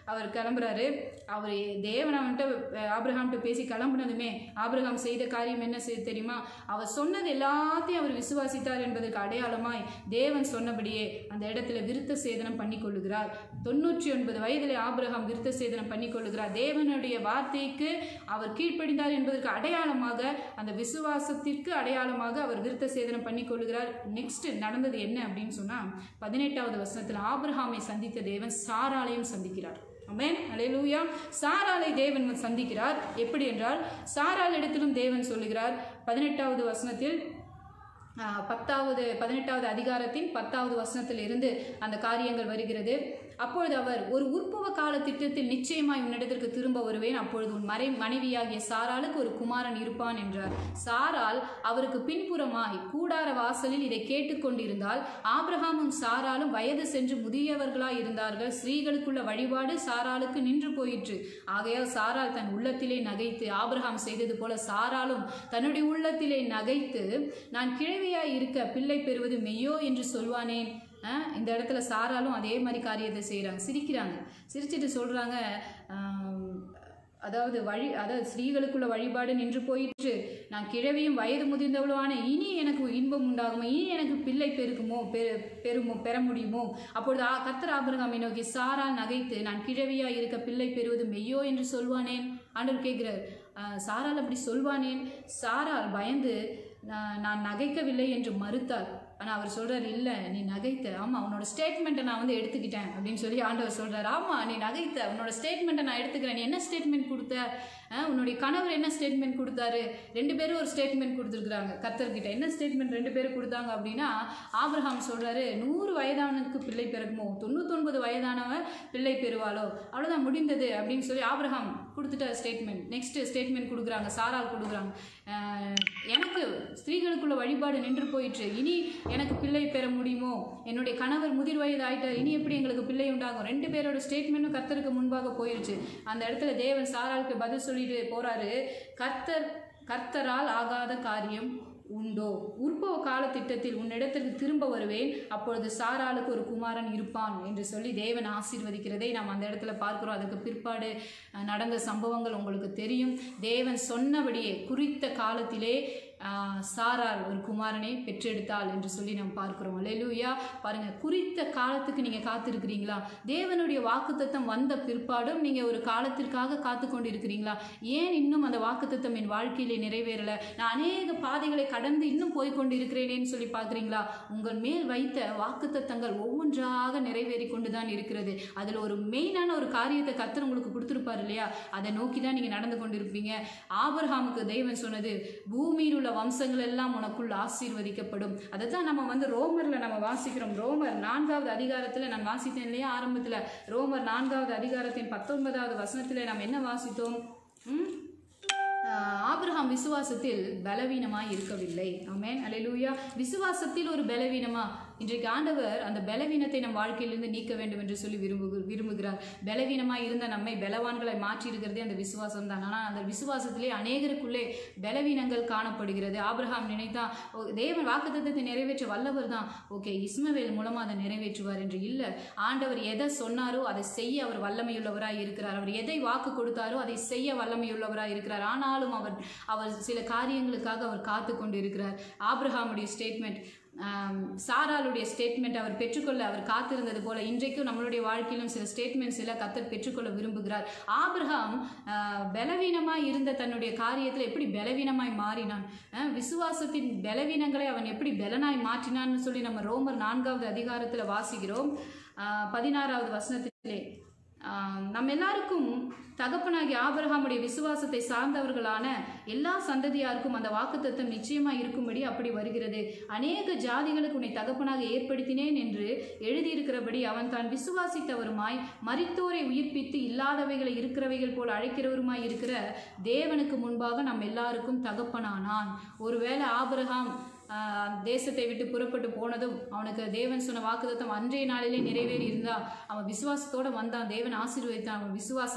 அவர் கிளம்புறாரு அவர் தேவன் அவன்கிட்ட அஹ், ஆபிரகாம்கிட்ட பேசி கிளம்புனதுமே ஆபிரகாம் செய்த காரியம் என்ன செய்ய தெரியுமா அவர் சொன்னது எல்லாத்தையும் அவர் விசுவாசித்தார் என்பதற்கு அடையாளமாய் தேவன் சொன்னபடியே அந்த இடத்துல விருத்த சேதனம் பண்ணி கொள்ளுகிறார் தொண்ணூற்றி ஒன்பது வயதிலே ஆபிரகாம் விருத்த சேதனம் பண்ணி கொள்ளுகிறார் தேவனுடைய வார்த்தைக்கு அவர் கீழ்ப்படிந்தார் என்பதற்கு அடையாளமாக அந்த விசுவாசத்திற்கு அடையாளமாக அவர் விருத்த சேதனம் பண்ணி கொள்ளுகிறார் நெக்ஸ்ட் நடந்தது என்ன அப்படின்னு சொன்னா பதினெட்டாவது வசனத்தில் ஆபிரகாமை சந்தித்த தேவன் சாராளையும் சந்திக்கிறார் அமேன் அலையலூயா சாராளை தேவன் சந்திக்கிறார் எப்படி என்றால் சாராள் இடத்திலும் தேவன் சொல்லுகிறார் பதினெட்டாவது வசனத்தில் ஆஹ், பத்தாவது பதினெட்டாவது அதிகாரத்தின் பத்தாவது வசனத்தில் இருந்து அந்த காரியங்கள் வருகிறது அப்பொழுது அவர் ஒரு உற்பவ கால திட்டத்தில் நிச்சயமாய் உன்னிடத்திற்கு திரும்ப வருவேன் அப்பொழுது உன் மறை மனைவியாகிய சாராளுக்கு ஒரு குமாரன் இருப்பான் என்றார் சாரால் அவருக்கு பின்புறமாய் கூடார வாசலில் இதை கேட்டுக்கொண்டிருந்தால் ஆபிரகாமும் சாராலும் வயது சென்று முதியவர்களாய் இருந்தார்கள் ஸ்திரீகளுக்குள்ள வழிபாடு சாராளுக்கு நின்று போயிற்று ஆகையால் சாரால் தன் உள்ளத்திலே நகைத்து ஆபிரகாம் செய்தது போல சாராலும் தன்னுடைய உள்ளத்திலே நகைத்து நான் கிழவியாய் இருக்க பிள்ளை பெறுவது மெய்யோ என்று சொல்வானேன் ஆ, இந்த இடத்துல சாராலும் அதே மாதிரி காரியத்தை செய்கிறாங்க சிரிக்கிறாங்க சிரிச்சிட்டு சொல்கிறாங்க அதாவது வழி அதாவது ஸ்திரீகளுக்குள்ள வழிபாடு நின்று போயிற்று நான் கிழவியும் வயது முதிர்ந்தவளுமான இனி எனக்கு இன்பம் உண்டாகுமோ இனி எனக்கு பிள்ளை பெருக்குமோ பெரு பெறுமோ பெற முடியுமோ அப்பொழுது ஆ- கர்த்தர் ஆபிரகாமை நோக்கி சாரால் நகைத்து நான் கிழவியா இருக்க பிள்ளை பெறுவது மெய்யோ என்று சொல்வானேன் ஆண்டவர் கேட்கிறார் "ஆஹ், சாரால் அப்படி சொல்வானேன் சாரால் பயந்து நான் நான் நகைக்கவில்லை என்று மறுத்தாள் ஆனால் அவர் சொல்றாரு இல்லை நீ நகைத்த ஆமாம் உன்னோட ஸ்டேட்மெண்ட்டை நான் வந்து எடுத்துக்கிட்டேன் அப்படின்னு சொல்லி ஆண்டவர் சொல்றாரு ஆமாம் நீ நகைத்த உன்னோட ஸ்டேட்மெண்ட்டை நான் எடுத்துக்கிறேன் நீ என்ன ஸ்டேட்மெண்ட் கொடுத்த ஆஹ், உன்னுடைய கணவர் என்ன ஸ்டேட்மெண்ட் கொடுத்தாரு ரெண்டு பேரும் ஒரு ஸ்டேட்மெண்ட் கொடுத்துருக்குறாங்க கத்தர்கிட்ட என்ன ஸ்டேட்மெண்ட் ரெண்டு பேரும் கொடுத்தாங்க அப்படின்னா ஆபிரகாம் சொல்றாரு நூறு வயதானதுக்கு பிள்ளை பிறக்குமோ தொண்ணூத்தொன்பது வயதானவன் பிள்ளை பெறுவாளோ அவ்வளோதான் முடிந்தது அப்படின்னு சொல்லி ஆபிரகாம் கொடுத்துட்ட ஸ்டேட்மெண்ட் நெக்ஸ்ட் ஸ்டேட்மெண்ட் கொடுக்குறாங்க சாரால் கொடுக்குறாங்க ஆஹ், எனக்கு ஸ்திரீகளுக்குள்ள வழிபாடு நின்று போயிற்று இனி எனக்கு பிள்ளை பெற முடியுமோ என்னுடைய கணவர் முதிர் வயது ஆயிட்டார் இனி எப்படி எங்களுக்கு பிள்ளை உண்டாகும் ரெண்டு பேரோட ஸ்டேட்மெண்ட்டும் கர்த்தருக்கு முன்பாக போயிடுச்சு அந்த இடத்துல தேவன் சாராளுக்கு பதில் சொல்லிட்டு போறாரு கர்த்தர் கர்த்தரால் ஆகாத காரியம் உண்டோ உற்பவ கால திட்டத்தில் உன்னிடத்திற்கு திரும்ப வருவேன் அப்பொழுது சாராளுக்கு ஒரு குமாரன் இருப்பான் என்று சொல்லி தேவன் ஆசீர்வதிக்கிறதை நாம் அந்த இடத்துல பார்க்கிறோம் அதுக்கு பிற்பாடு அஹ், நடந்த சம்பவங்கள் உங்களுக்கு தெரியும் தேவன் சொன்னபடியே குறித்த காலத்திலே ஆஹ், சாராள் ஒரு குமாரனை பெற்றெடுத்தாள் என்று சொல்லி நாம் பார்க்கிறோம் அல்லேலூயா பாருங்க குறித்த காலத்துக்கு நீங்க காத்திருக்கிறீங்களா தேவனுடைய வாக்குத்தத்தம் வந்த பிற்பாடும் நீங்க ஒரு காலத்திற்காக காத்து கொண்டு இருக்கிறீங்களா ஏன் இன்னும் அந்த வாக்குத்தத்தம் என் வாழ்க்கையிலே நிறைவேறல நான் அநேக பாதைகளை கடந்து இன்னும் போய் கொண்டு இருக்கிறேனேன்னு சொல்லி பார்க்குறீங்களா உங்கள் மேல் வைத்த வாக்குத்தத்தங்கள் ஒவ்வொன்றாக நிறைவேறி கொண்டு தான் இருக்கிறது அதில் ஒரு மெயினான ஒரு காரியத்தை கர்த்தர் உங்களுக்கு கொடுத்துருப்பார் இல்லையா அதை நோக்கி தான் நீங்கள் நடந்து கொண்டிருப்பீங்க ஆபிரகாமுக்கு தெய்வம் சொன்னது பூமியில் உள்ள வம்சங்கள் எல்லாம் உனக்குள் ஆசீர்வதிக்கப்படும் அதை தான் நம்ம வந்து ரோமரில் நம்ம வாசிக்கிறோம் ரோமர் நான்காவது அதிகாரத்தில் நான் வாசித்தேன் இல்லையா ஆரம்பத்தில் ரோமர் நான்காவது அதிகாரத்தின் பத்தொன்பதாவது வசனத்தில் நாம் என்ன வாசித்தோம் ம்? ஆஹ் ஆபிரகாம் விசுவாசத்தில் பலவீனமாய் இருக்கவில்லை ஆமென் அல்லேலூயா விசுவாசத்தில் ஒரு பலவீனமா இன்றைக்கு ஆண்டவர் அந்த பலவீனத்தை நம் வாழ்க்கையிலிருந்து நீக்க வேண்டும் என்று சொல்லி விரும்பு விரும்புகிறார் பலவீனமாய் இருந்த நம்மை பலவான்களை மாற்றி இருக்கிறதே அந்த விசுவாசம் தான் ஆனால் அந்த விசுவாசத்திலே அநேகருக்குள்ளே பலவீனங்கள் காணப்படுகிறது ஆபிரகாம் நினைத்தா "ஓ, தேவன் வாக்குத்தத்தத்தை நிறைவேற்ற வல்லவர் தான் ஓகே இஸ்மவேல் மூலமா அதை நிறைவேற்றுவார் என்று இல்லை ஆண்டவர் எதை சொன்னாரோ அதை செய்ய அவர் வல்லமையுள்ளவராய் இருக்கிறார் அவர் எதை வாக்கு கொடுத்தாரோ அதை செய்ய வல்லமையுள்ளவராய் இருக்கிறார் ஆனாலும் அவர் அவர் சில காரியங்களுக்காக அவர் காத்து கொண்டு இருக்கிறார் ஆபிரகாமுடைய ஸ்டேட்மெண்ட் சாராளுடைய ஸ்டேட்மெண்ட் அவர் பெற்றுக்கொள்ள அவர் காத்திருந்தது போல இன்றைக்கும் நம்மளுடைய வாழ்க்கையிலும் சில ஸ்டேட்மெண்ட்ஸ் எல்லாம் கத்தர் பெற்றுக்கொள்ள விரும்புகிறார் ஆபிரகாம் ஆஹ், பலவீனமாய் இருந்த தன்னுடைய காரியத்தில் எப்படி பலவீனமாய் மாறினான் ஆஹ், விசுவாசத்தின் பலவீனங்களை அவன் எப்படி பலனாய் மாற்றினான்னு சொல்லி நம்ம ரோமர் நான்காவது அதிகாரத்தில் வாசிக்கிறோம் ஆஹ், பதினாறாவது வசனத்திலே ஆஹ், நம்ம எல்லாருக்கும் தகப்பனாகிய ஆபிரகாமுடைய விசுவாசத்தை சார்ந்தவர்களான எல்லா சந்ததியாருக்கும் அந்த வாக்குத்தத்தம் நிச்சயமாக இருக்கும்படி அப்படி வருகிறது அநேக ஜாதிகளுக்கு உன்னை தகப்பனாக ஏற்படுத்தினேன் என்று எழுதியிருக்கிறபடி அவன் தான் விசுவாசித்தவருமாய் மரித்தோரை உயிர்ப்பித்து இல்லாதவைகளை இருக்கிறவைகள் போல் அழைக்கிறவருமாய் இருக்கிற தேவனுக்கு முன்பாக நம் எல்லாருக்கும் தகப்பனானான் ஒருவேளை ஆபிரகாம் ஆஹ், தேசத்தை விட்டு புறப்பட்டு போனதும் அவனுக்கு தேவன் சொன்ன வாக்குத்தத்தம் அன்றைய நாளிலே நிறைவேறி இருந்தா அவன் விசுவாசத்தோட வந்தான் தேவன் ஆசீர்வதித்தான் அவன் விசுவாச வீரன்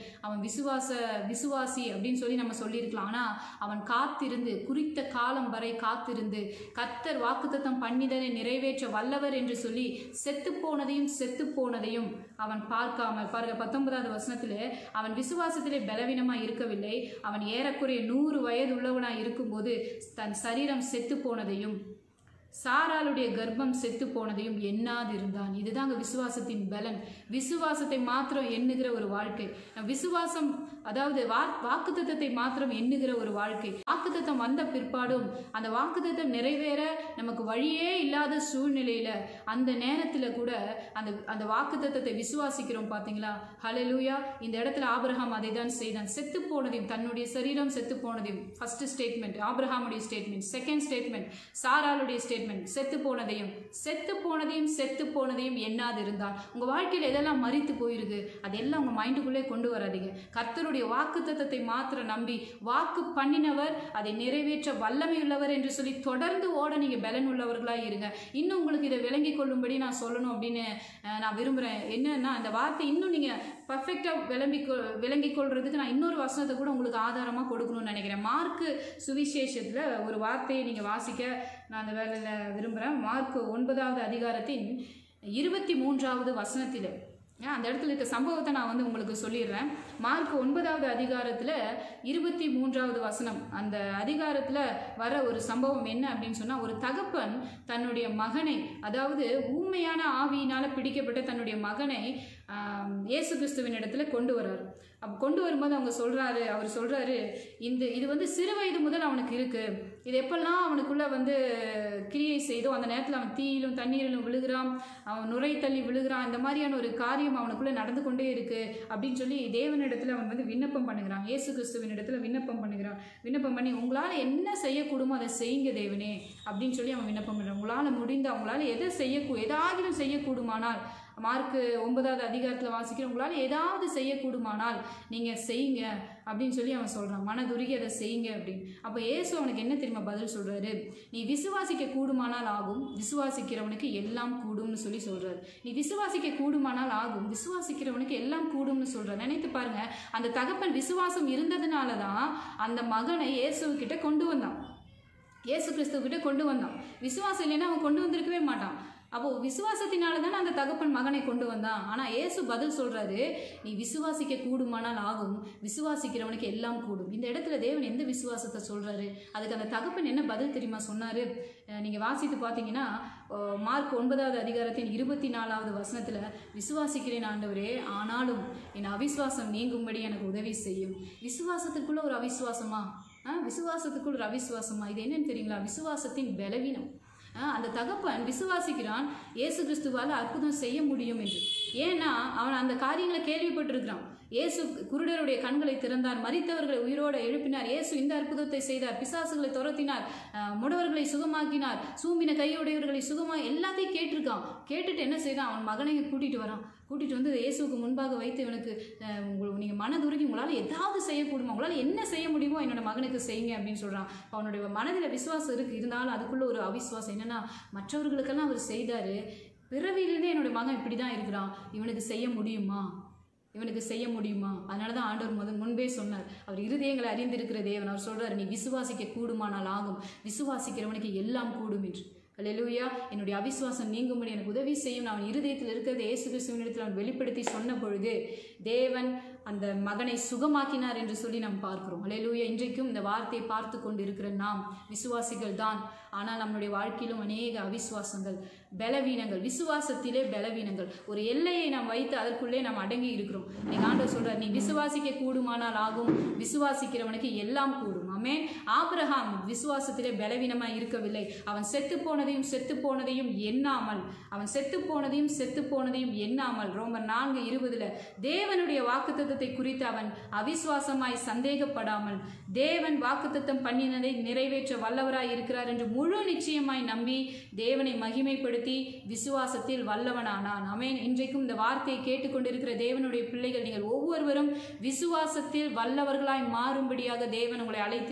அவன் விசுவாச விசுவாசி அப்படின்னு சொல்லி நம்ம சொல்லியிருக்கலாம் ஆனால் அவன் காத்திருந்து குறித்த காலம் வரை காத்திருந்து கர்த்தர் வாக்குத்தத்தம் பண்ணிதனை நிறைவேற்ற வல்லவர் என்று சொல்லி செத்து போனதையும் செத்து போனதையும் அவன் பார்க்காமல் பாருங்க பத்தொன்பதாவது வசனத்திலே அவன் விசுவாசத்திலே பலவீனமாய் இருக்கவில்லை அவன் ஏறக்குறைய நூறு வயது உள்ளவனாய் இருக்கும்போது தன் சரீரம் செத்து போனதையும் சாராளுடைய கர்ப்பம் செத்து போனதையும் எண்ணாதிருந்தான் இதுதாங்க விசுவாசத்தின் பலன் விசுவாசத்தை மாத்திரம் எண்ணுகிற ஒரு வாழ்க்கை விசுவாசம் அதாவது வா வாக்குத்தத்தத்தை மாத்திரம் எண்ணுகிற ஒரு வாழ்க்கை வாக்குத்தத்தம் வந்த பிற்பாடும் அந்த வாக்குத்தத்தம் நிறைவேற நமக்கு வழியே இல்லாத சூழ்நிலையில அந்த நேரத்துல கூட அந்த அந்த வாக்குத்தத்தத்தை விசுவாசிக்கிறோம் பாத்தீங்களா ஹalleluya இந்த இடத்துல ஆபிரகாம் அதை தான் செய்தான் செத்து போனதையும் தன்னுடைய சரீரம் செத்து போனதையும் ஃபர்ஸ்ட் ஸ்டேட்மெண்ட் ஆபிரகாமுடைய ஸ்டேட்மெண்ட் செகண்ட் ஸ்டேட்மெண்ட் சாராளுடைய ஸ்டேட்மெண்ட் செத்து போனதையும் செத்து போனதையும் செத்து போனதையும் எண்ணாதிருந்தான் உங்க வாழ்க்கையில் எதெல்லாம் மறித்து போயிருக்கு அதெல்லாம் உங்க மைண்டுக்குள்ளே கொண்டு வராதீங்க கர்த்தருடைய வாக்கு மாத்திரம் நம்பி வாக்கு பண்ணினவர் அதை நிறைவேற்ற வல்லமை உள்ளவர் என்று சொல்லி தொடர்ந்து ஓட நீங்க பலன் உள்ளவர்களா இருங்க இன்னும் உங்களுக்கு இதை விளங்கி கொள்ளும்படி நான் சொல்லணும் அப்படின்னு அஹ், நான் விரும்புறேன் என்னன்னா அந்த வார்த்தை இன்னும் நீங்க பர்ஃபெக்டாக விளம்பி கொ- விளங்கிக் கொள்றதுக்கு நான் இன்னொரு வசனத்தை கூட உங்களுக்கு ஆதாரமாக கொடுக்கணும்னு நினைக்கிறேன் மார்க்கு சுவிசேஷத்தில் ஒரு வார்த்தையை நீங்கள் வாசிக்க நான் அந்த வேலையில் விரும்புகிறேன் மார்க் ஒன்பதாவது அதிகாரத்தின் இருபத்தி மூன்றாவது வசனத்தில் ஏன் அந்த இடத்துல இருக்க சம்பவத்தை நான் வந்து உங்களுக்கு சொல்லிடுறேன் மார்க் ஒன்பதாவது அதிகாரத்தில் இருபத்தி மூன்றாவது வசனம் அந்த அதிகாரத்தில் வர ஒரு சம்பவம் என்ன அப்படின்னு சொன்னால் ஒரு தகப்பன் தன்னுடைய மகனை அதாவது ஊமையான ஆவியினால் பிடிக்கப்பட்ட தன்னுடைய மகனை ஆம், இயேசு கிறிஸ்துவின் இடத்துல கொண்டு வர்றாரு அப்போ கொண்டு வரும்போது அவங்க சொல்கிறாரு அவர் சொல்கிறாரு இந்த இது வந்து சிறு வயது முதல் அவனுக்கு இருக்குது இது எப்பெல்லாம் அவனுக்குள்ளே வந்து கிரியை செய்தோ அந்த நேரத்தில் அவன் தீயிலும் தண்ணீரிலும் விழுகிறான் அவன் நுரை தள்ளி விழுகிறான் இந்த மாதிரியான ஒரு காரியம் அவனுக்குள்ளே நடந்து கொண்டே இருக்கு அப்படின்னு சொல்லி தேவனிடத்தில் அவன் வந்து விண்ணப்பம் பண்ணுகிறான் இயேசு கிறிஸ்துவின் இடத்துல விண்ணப்பம் பண்ணுகிறான் விண்ணப்பம் பண்ணி உங்களால் என்ன செய்யக்கூடுமோ அதை செய்யுங்க தேவனே அப்படின்னு சொல்லி அவன் விண்ணப்பம் பண்ணுறான் உங்களால் முடிந்த அவங்களால எதை செய்யக்கூ ஏதாகிலும் செய்யக்கூடுமானால் மார்க்கு ஒன்பதாவது அதிகாரத்தில் வாசிக்கிற உங்களால் ஏதாவது செய்யக்கூடுமானால் நீங்கள் செய்யுங்க அப்படின்னு சொல்லி அவன் சொல்கிறான் மனதுருகி அதை செய்யுங்க அப்படின்னு அப்போ இயேசு அவனுக்கு என்ன தெரியுமா பதில் சொல்கிறாரு நீ விசுவாசிக்க கூடுமானால் ஆகும் விசுவாசிக்கிறவனுக்கு எல்லாம் கூடும்னு சொல்லி சொல்கிறாரு நீ விசுவாசிக்க கூடுமானால் ஆகும் விசுவாசிக்கிறவனுக்கு எல்லாம் கூடும்னு சொல்கிறார் நினைத்து பாருங்க அந்த தகப்பன் விசுவாசம் இருந்ததுனால தான் அந்த மகனை இயேசுக்கிட்ட கொண்டு வந்தான் இயேசு கிறிஸ்துவிட்ட கொண்டு வந்தான் விசுவாசம் இல்லைன்னா அவன் கொண்டு வந்திருக்கவே மாட்டான் அப்போ விசுவாசத்தினால தானே அந்த தகப்பன் மகனை கொண்டு வந்தான் ஆனால் இயேசு பதில் சொல்றாரு நீ விசுவாசிக்க கூடுமானால் ஆகும் விசுவாசிக்கிறவனுக்கு எல்லாம் கூடும் இந்த இடத்துல தேவன் எந்த விசுவாசத்தை சொல்றாரு அதுக்கு அந்த தகப்பன் என்ன பதில் தெரியுமா சொன்னாரு அஹ் நீங்க வாசித்து பார்த்தீங்கன்னா அஹ் மார்க் ஒன்பதாவது அதிகாரத்தின் இருபத்தி நாலாவது வசனத்துல விசுவாசிக்கிறேன் ஆண்டவரே ஆனாலும் என் அவிசுவாசம் நீங்கும்படி எனக்கு உதவி செய்யும் விசுவாசத்துக்குள்ள ஒரு அவிசுவாசமா ஆ, விசுவாசத்துக்குள் ஒரு அவிசுவாசமா இது என்னன்னு தெரியுங்களா விசுவாசத்தின் பலவீனம் ஆ, அந்த தகப்பன் விசுவாசிக்கிறான் இயேசு கிறிஸ்துவால் அற்புதம் செய்ய முடியும் என்று ஏன்னா அவன் அந்த காரியங்களை கேள்விப்பட்டிருக்கிறான் இயேசு குருடருடைய கண்களை திறந்தார் மரித்தவர்களை உயிரோடு எழுப்பினார் இயேசு இந்த அற்புதத்தை செய்தார் பிசாசுகளை துரத்தினார் ஆ, முடவர்களை சுகமாக்கினார் சூம்பின கையுடையவர்களை சுகமா எல்லாத்தையும் கேட்டிருக்கான் கேட்டுட்டு என்ன செய்தான் அவன் மகனை கூட்டிட்டு வரான் கூட்டிட்டு வந்து இயேசுவுக்கு முன்பாக வைத்து இவனுக்கு அஹ், உங்கள் நீங்கள் மனதுருகி உங்களால் ஏதாவது செய்யக்கூடுமா உங்களால் என்ன செய்ய முடியுமோ என்னோட மகனுக்கு செய்யுங்க அப்படின்னு சொல்கிறான் அவனுடைய மனதில் விசுவாசம் இருக்குது இருந்தாலும் அதுக்குள்ள ஒரு அவிசுவாசம் என்னன்னா மற்றவர்களுக்கெல்லாம் அவர் செய்தார் பிறவியிலேருந்தே என்னோட மகன் இப்படி தான் இருக்கிறான் இவனுக்கு செய்ய முடியுமா இவனுக்கு செய்ய முடியுமா அதனால தான் ஆண்டவர் முதல் முன்பே சொன்னார் அவர் இருதயங்களை அறிந்திருக்கிற தேவன் அவர் சொல்றாரு நீ விசுவாசிக்க கூடுமானால் ஆகும் விசுவாசிக்கிறவனுக்கு எல்லாம் கூடும் என்று அல்லேலூயா என்னுடைய அவிசுவாசம் நீங்கும்படி எனக்கு உதவி செய்யும் நான் அவன் இருதயத்தில் இருக்கிறத இயேசு கிறிஸ்துவனிடத்தில் அவன் வெளிப்படுத்தி சொன்ன பொழுது தேவன் அந்த மகனை சுகமாக்கினார் என்று சொல்லி நாம் பார்க்கிறோம் அல்லேலூயா இன்றைக்கும் இந்த வார்த்தையை பார்த்து கொண்டு இருக்கிற நாம் விசுவாசிகள் தான் ஆனால் நம்முடைய வாழ்க்கையிலும் அநேக அவிசுவாசங்கள் பலவீனங்கள் விசுவாசத்திலே பலவீனங்கள் ஒரு எல்லையை நாம் வைத்து அதற்குள்ளே நாம் அடங்கி இருக்கிறோம் நீங்க ஆண்டவர் சொல்றார் நீ விசுவாசிக்க கூடுமானால் ஆகும் விசுவாசிக்கிறவனுக்கு எல்லாம் கூடும் ஆமென் ஆபிரகாம் விசுவாசத்திலே பலவீனமா இருக்கவில்லை அவன் செத்து போனதையும் செத்து போனதையும் எண்ணாமல் அவன் செத்து போனதையும் செத்து போனதையும் எண்ணாமல் ரோமர் நான்கு இருபதுல தேவனுடைய வாக்குத்தத்தத்தை குறித்து அவன் அவிசுவாசமாய் சந்தேகப்படாமல் தேவன் வாக்குத்தத்தம் பண்ணினதை நிறைவேற்ற வல்லவராய் இருக்கிறார் என்று முழு நிச்சயமாய் நம்பி தேவனை மகிமைப்படுத்தி விசுவாசத்தில் வல்லவனானான் அமேன் இன்றைக்கும் இந்த வார்த்தையை கேட்டுக்கொண்டிருக்கிற தேவனுடைய பிள்ளைகள் நீங்கள் ஒவ்வொருவரும் விசுவாசத்தில் வல்லவர்களாய் மாறும்படியாக தேவன் உங்களை அழைத்து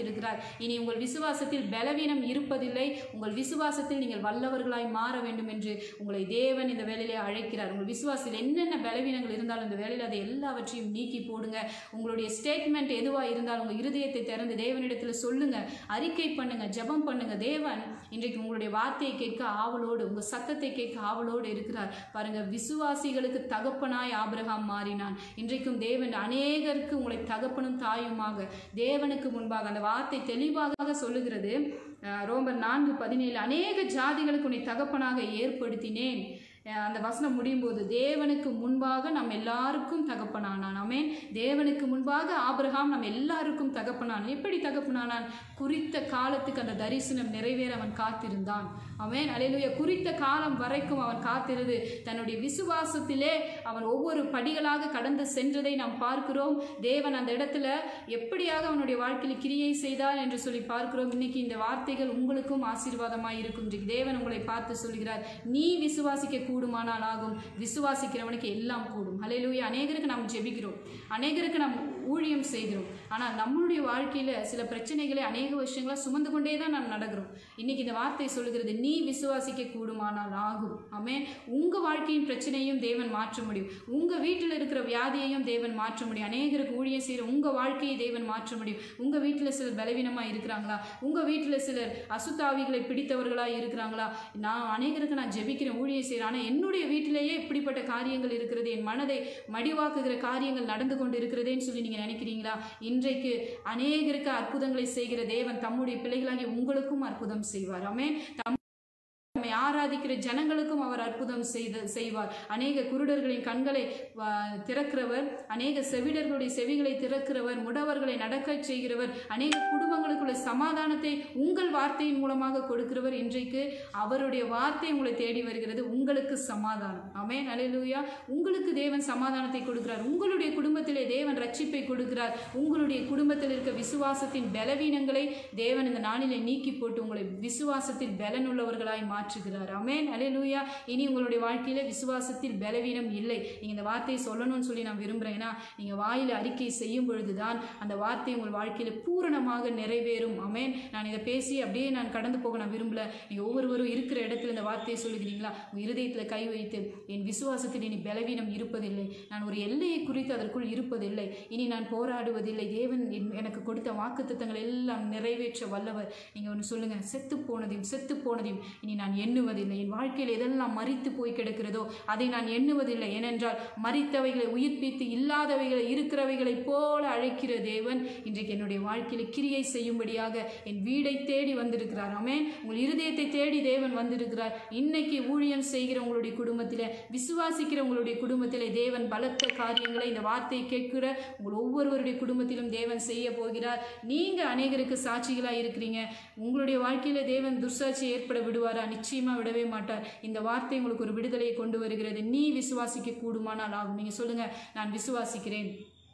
அழைத்திருக்கிறார் இனி உங்கள் விசுவாசத்தில் பலவீனம் இருப்பதில்லை உங்கள் விசுவாசத்தில் நீங்கள் வல்லவர்களாய் மாற வேண்டும் என்று உங்களை தேவன் இந்த வேலையிலே அழைக்கிறார் உங்கள் விசுவாசத்தில் என்னென்ன பலவீனங்கள் இருந்தாலும் இந்த வேலையில் அதை எல்லாவற்றையும் நீக்கி போடுங்க உங்களுடைய ஸ்டேட்மெண்ட் எதுவாக இருந்தாலும் உங்கள் இருதயத்தை திறந்து தேவனிடத்தில் சொல்லுங்க அறிக்கை பண்ணுங்க ஜெபம் பண்ணுங்க தேவன் இன்றைக்கு உங்களுடைய வார்த்தையை கேட்க ஆவலோடு உங்கள் சத்தத்தை கேட்க ஆவலோடு இருக்கிறார் பாருங்க விசுவாசிகளுக்கு தகப்பனாய் ஆபிரகாம் மாறினான் இன்றைக்கும் தேவன் அநேகருக்கு உங்களை தகப்பனும் தாயுமாக தேவனுக்கு முன்பாக அந்த வார்த்தை தெளிவாக சொல்லுகிறது அஹ், ரோமர் நான்கு பதினேழு அநேக ஜாதிகளுக்கு உன்னை தகப்பனாக ஏற்படுத்தினேன் அஹ், அந்த வசனம் முடியும் போது தேவனுக்கு முன்பாக நம் எல்லாருக்கும் தகப்பனானான் ஆமென் தேவனுக்கு முன்பாக ஆபிரகாம் நம் எல்லாருக்கும் தகப்பனான் எப்படி தகப்பனானான் குறித்த காலத்துக்கு அந்த தரிசனம் நிறைவேற அவன் காத்திருந்தான் ஆமென் அல்லேலூயா குறித்த காலம் வரைக்கும் அவன் காத்திருந்து தன்னுடைய விசுவாசத்திலே அவன் ஒவ்வொரு படிகளாக கடந்து சென்றதை நாம் பார்க்கிறோம் தேவன் அந்த இடத்துல எப்படியாக அவனுடைய வாழ்க்கையில் கிரியை செய்தார் என்று சொல்லி பார்க்கிறோம் இன்னைக்கு இந்த வார்த்தைகள் உங்களுக்கும் ஆசீர்வாதமாய் இருக்கும் இன்றைக்கு தேவன் உங்களை பார்த்து சொல்கிறார் நீ விசுவாசிக்க கூடுமானால் ஆகும் விசுவாசிக்கிறவனுக்கு எல்லாம் கூடும் ஹalleluya அநேகருக்கு நாம் ஜெபிக்கிறோம் அநேகருக்கு நாம் ஊழியம் செய்கிறோம் ஆனால் நம்மளுடைய வாழ்க்கையில சில பிரச்சனைகளை அநேக வருஷங்களா சுமந்து கொண்டே தான் நாம் நடக்கிறோம் இன்னைக்கு இந்த வார்த்தை சொல்கிறது நீ விசுவாசிக்க கூடுமானால் ஆகும் ஆமே உங்க வாழ்க்கையின் பிரச்சனையும் தேவன் மாற்ற முடியும் உங்க வீட்டில் இருக்கிற வியாதியையும் தேவன் மாற்ற முடியும் அநேகருக்கு ஊழியம் செய்கிற உங்க வாழ்க்கையை தேவன் மாற்ற முடியும் உங்க வீட்டில் சிலர் பலவீனமா இருக்கிறாங்களா உங்க வீட்டில் சிலர் அசுத்தாவிகளை பிடித்தவர்களா இருக்கிறாங்களா நான் அநேகருக்கு நான் ஜெபிக்கிறேன் ஊழியம் செய்கிறேன் ஆனால் என்னுடைய வீட்டிலேயே இப்படிப்பட்ட காரியங்கள் இருக்கிறது என் மனதை மடிவாக்குகிற காரியங்கள் நடந்து கொண்டு இருக்கிறதேன்னு சொல்லி நீங்க நினைக்கிறீங்களா இன்றைக்கு அநேகருக்கு அற்புதங்களை செய்கிற தேவன் தம்முடைய பிள்ளைகளாகிய உங்களுக்கும் அற்புதம் செய்வார் ஆமென் தம் நம்மை ஆராதிக்கிற ஜனங்களுக்கும் அவர் அற்புதம் செய்த செய்வார் அநேக குருடர்களின் கண்களை வ- திறக்கிறவர் அநேக செவிடர்களுடைய செவிகளை திறக்கிறவர் முடவர்களை நடக்கச் செய்கிறவர் அநேக குடும்பங்களுக்குள்ள சமாதானத்தை உங்கள் வார்த்தையின் மூலமாக கொடுக்கிறவர் இன்றைக்கு அவருடைய வார்த்தை உங்களை தேடி வருகிறது உங்களுக்கு சமாதானம் ஆமென் அல்லேலூயா உங்களுக்கு தேவன் சமாதானத்தை கொடுக்கிறார் உங்களுடைய குடும்பத்திலே தேவன் ரட்சிப்பை கொடுக்கிறார் உங்களுடைய குடும்பத்தில் இருக்க விசுவாசத்தின் பலவீனங்களை தேவன் இந்த நாளிலே நீக்கி போட்டு உங்களை விசுவாசத்தில் பலனுள்ளவர்களாய் மாற்றுகிறார் ஆமென் அல்லேலூயா இனி உங்களுடைய வாழ்க்கையில விசுவாசத்தில் பலவீனம் இல்லை நீங்க இந்த வார்த்தையை சொல்லணும்னு சொல்லி நான் விரும்புறேன் ஏன்னா நீங்க வாயில அறிக்கை செய்யும் பொழுதுதான் அந்த வார்த்தை உங்கள் வாழ்க்கையில பூரணமாக நிறைவேறும் ஆமென் நான் இதை பேசி அப்படியே நான் கடந்து போக நான் விரும்பல நீங்க ஒவ்வொருவரும் இருக்கிற இடத்துல இந்த வார்த்தையை சொல்லுகிறீங்களா உங்க இருதயத்துல கை வைத்து என் விசுவாசத்தில் இனி பலவீனம் இருப்பதில்லை நான் ஒரு எல்லையை குறித்து அதற்குள் இருப்பதில்லை இனி நான் போராடுவதில்லை தேவன் என்- எனக்கு கொடுத்த வாக்குத்தத்தங்கள் எல்லாம் நிறைவேற்ற வல்லவர் நீங்க ஒன்று சொல்லுங்க செத்து போனதையும் செத்து போனதையும் இனி நான் எண்ணுவதில்லை என் வாழ்க்கையில் எதெல்லாம் மறித்து போய் கிடக்கிறதோ அதை நான் எண்ணுவதில்லை ஏனென்றால் மறித்தவைகளை உயிர்ப்பித்து இல்லாதவைகளை இருக்கிறவைகளைப் போல அழைக்கிற தேவன் இன்றைக்கு என்னுடைய வாழ்க்கையில் கிரியை செய்யும்படியாக என் வீடை தேடி வந்திருக்கிறார் ஆமென் உங்கள் இருதயத்தை தேடி தேவன் வந்திருக்கிறார் இன்னைக்கு ஊழியம் செய்கிற உங்களுடைய குடும்பத்திலே விசுவாசிக்கிற உங்களுடைய குடும்பத்திலே தேவன் பலத்த காரியங்களை இந்த வார்த்தையை கேட்கிற உங்கள் ஒவ்வொருவருடைய குடும்பத்திலும் தேவன் செய்ய போகிறார் நீங்க அநேகருக்கு சாட்சிகளா இருக்கிறீங்க உங்களுடைய வாழ்க்கையில தேவன் துர்சாட்சி ஏற்பட விடுவாரா நிச்சயமா விடவே மாட்டார் இந்த வார்த்தை உங்களுக்கு ஒரு விடுதலையை கொண்டு வருகிறது நீ விசுவாசிக்க கூடுமானால் ஆகும் நீங்க சொல்லுங்க நான் விசுவாசிக்கிறேன்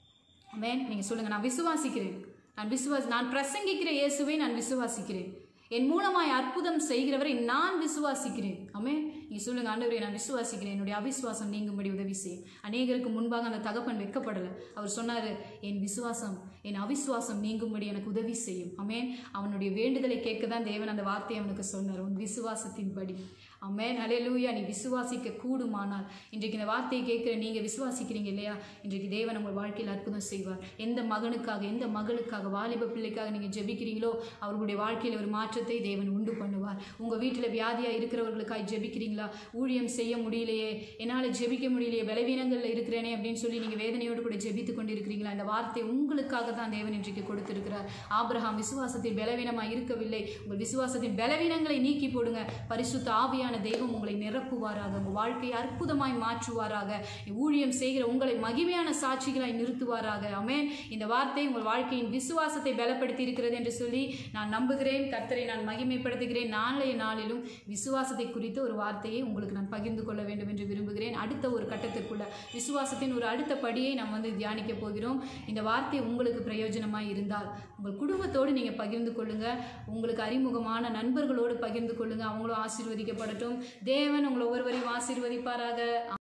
ஆமென் நீங்க சொல்லுங்க நான் விசுவாசிக்கிறேன் நான் விசுவாசி நான் பிரசங்கிக்கிற இயேசுவை நான் விசுவாசிக்கிறேன் என் மூலமாய் அற்புதம் செய்கிறவரை நான் விசுவாசிக்கிறேன் ஆமென் நீங்க சொல்லுங்க ஆண்டவரே நான் விசுவாசிக்கிறேன் என்னுடைய அவிசுவாசம் நீங்கும்படி உதவி செய்யும் அநேகருக்கு முன்பாக அந்த தகப்பன் வெட்கப்படலை அவர் சொன்னாரு என் விசுவாசம் என் அவிசுவாசம் நீங்கும்படி எனக்கு உதவி செய்யும் ஆமென் அவனுடைய வேண்டுதலை கேட்க தான் தேவன் அந்த வார்த்தையை அவனுக்கு சொன்னார் உன் விசுவாசத்தின்படி ஆமென் ஹalleluya நீ விசுவாசிக்க கூடுமானால் இன்றைக்கு இந்த வார்த்தையை கேட்குற நீங்கள் விசுவாசிக்கிறீங்க இல்லையா இன்றைக்கு தேவன் உங்கள் வாழ்க்கையில் அற்புதம் செய்வார் எந்த மகனுக்காக எந்த மகளுக்காக வாலிப பிள்ளைக்காக நீங்கள் ஜெபிக்கிறீங்களோ அவர்களுடைய வாழ்க்கையில் ஒரு மாற்றத்தை தேவன் உண்டு பண்ணுவார் உங்கள் வீட்டில் வியாதியாக இருக்கிறவர்களுக்காக ஜெபிக்கிறீங்களா ஊழியம் செய்ய முடியலையே என்னால் ஜெபிக்க முடியலையே பலவீனங்களில் இருக்கிறேனே அப்படின்னு சொல்லி நீங்கள் வேதனையோடு கூட ஜெபித்து கொண்டு இருக்கிறீங்களா இந்த வார்த்தை உங்களுக்காக தான் தேவன் இன்றைக்கு கொடுத்திருக்கிறார் ஆபிரகாம் விசுவாசத்தில் பலவீனமாக இருக்கவில்லை உங்கள் விசுவாசத்தின் பலவீனங்களை நீக்கி போடுங்க பரிசுத்த ஆவியான தெய்வம் உங்களை நிரப்புவாராக உங்கள் வாழ்க்கையை அற்புதமாய் மாற்றுவாராக ஊழியம் செய்கிற உங்களை மகிமையான சாட்சிகளாய் நிறுத்துவாராக ஆமென் இந்த வார்த்தை உங்கள் வாழ்க்கையின் விசுவாசத்தை பலப்படுத்தி இருக்கிறது என்று சொல்லி நான் நம்புகிறேன் கர்த்தரை நான் மகிமைப்படுத்துகிறேன் நாளைய நாளிலும் விசுவாசத்தை குறித்த ஒரு வார்த்தையை உங்களுக்கு நான் பகிர்ந்து கொள்ள வேண்டும் என்று விரும்புகிறேன் அடுத்த ஒரு கட்டத்திற்குள்ள விசுவாசத்தின் ஒரு அடுத்த படியை நாம் வந்து தியானிக்க போகிறோம் இந்த வார்த்தை உங்களுக்கு பிரயோஜனமாய் இருந்தால் உங்கள் குடும்பத்தோடு நீங்கள் பகிர்ந்து கொள்ளுங்க உங்களுக்கு அறிமுகமான நண்பர்களோடு பகிர்ந்து கொள்ளுங்க அவங்களும் ஆசீர்வதிக்கப்படட்டும் தேவன் உங்களை ஒவ்வொருவரையும் ஆசீர்வதிப்பாராக